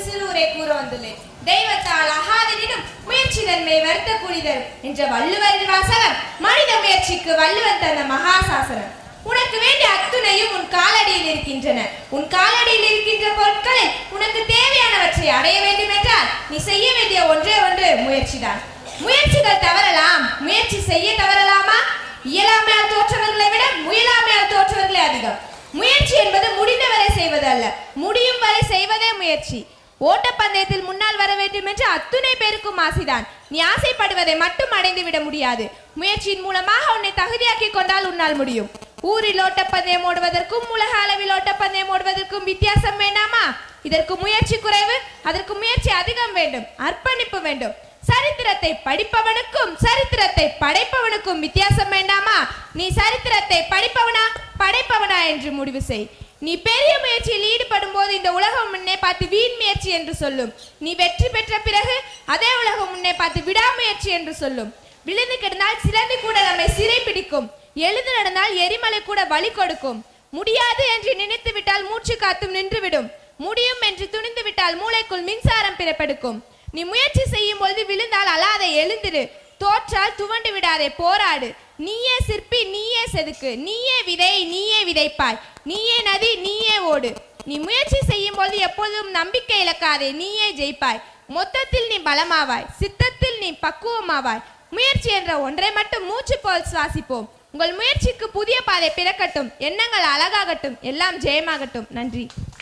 சிறு உரை கூற வந்துள்ளேன் தெய்வத்தால் அகாதனினும் முயற்சி நன்மை வருத்த கூடிதர் என்ற வள்ளுவரின் வாசகம் மனித முயற்சிக்கு வள்ளுவன் தந்த மகாசாசனம் உனக்கு வேண்டிய அத்துணையும் உன் காலடியில் இருக்கின்றன உன் காலடியில் இருக்கின்ற பொருட்களில் உனக்கு தேவையானவற்றை அடைய வேண்டும் என்றால் நீ செய்ய வேண்டிய ஒன்றே ஒன்று முயற்சிதான் முயற்சிகள் தவறலாம் முயற்சி செய்ய தவறலாமா இயலாமையால் தோற்றவர்களை விட முயலாமையால் தோற்றவர்களே அதிகம் முயற்சி என்பது முடிந்தவரை செய்வது அல்ல முடியும் வரை செய்வதே முயற்சி ஓட்டப்பந்தயத்தில் முன்னால் வர வேண்டும் என்று அத்துணை பேருக்கும் ஆசைதான் நீ ஆசைப்படுவதை மட்டும் அடைந்து விட முடியாது முயற்சியின் மூலமாக உன்னை தகுதியாக்கி கொண்டால் உன்னால் முடியும் ஊரில் ஓட்டப்பந்தயம் ஓடுவதற்கும் உலக அளவில் ஓட்டப்பந்தயம் ஓடுவதற்கும் வித்தியாசம் வேண்டாமா இதற்கு முயற்சி குறைவு அதற்கு முயற்சி அதிகம் வேண்டும் அர்ப்பணிப்பு வேண்டும் சரித்திரத்தை படிப்பவனுக்கும் சரித்திரத்தை படைப்பவனுக்கும் வித்தியாசம் வேண்டாமா நீ சரித்திரத்தை படிப்பவனா படைப்பவனா என்று முடிவு செய் நீ பெரிய முயற்சியில் ஈடுபடும் போது இந்த உலகம் முன்னே பார்த்து வீண் முயற்சி என்று சொல்லும் நீ வெற்றி பெற்ற பிறகு அதே உலகம் முன்னே பார்த்து விடாமுயற்சி என்று சொல்லும் விழுந்து கிடந்தால் சிலந்தி கூட நம்மை சிறை பிடிக்கும் எழுந்து நடந்தால் எரிமலை கூட வழி கொடுக்கும் முடியாது என்று நினைத்து விட்டால் மூச்சு காத்தும் நின்றுவிடும் முடியும் என்று துணிந்து விட்டால் மூளைக்குள் மின்சாரம் பிறப்பெடுக்கும் நீ முயற்சி செய்யும் பொழுது விழுந்தால் அழாதே எழுந்திரு தோற்றால் துவண்டு விடாதே போராடு நீயே சிற்பி நீயே செதுக்கு நீயே விதை நீயே விதைப்பாய் நீயே நதி நீயே ஓடு நீ முயற்சி செய்யும் பொழுது எப்பொழுதும் நம்பிக்கை இழக்காதே நீயே ஜெயிப்பாய் மொத்தத்தில் நீ பலமாவாய் சித்தத்தில் நீ பக்குவமாவாய் முயற்சி என்ற ஒன்றை மட்டும் மூச்சு போல் சுவாசிப்போம் உங்கள் முயற்சிக்கு புதிய பாதை பிறக்கட்டும் எண்ணங்கள் அழகாகட்டும் எல்லாம் ஜெயமாகட்டும் நன்றி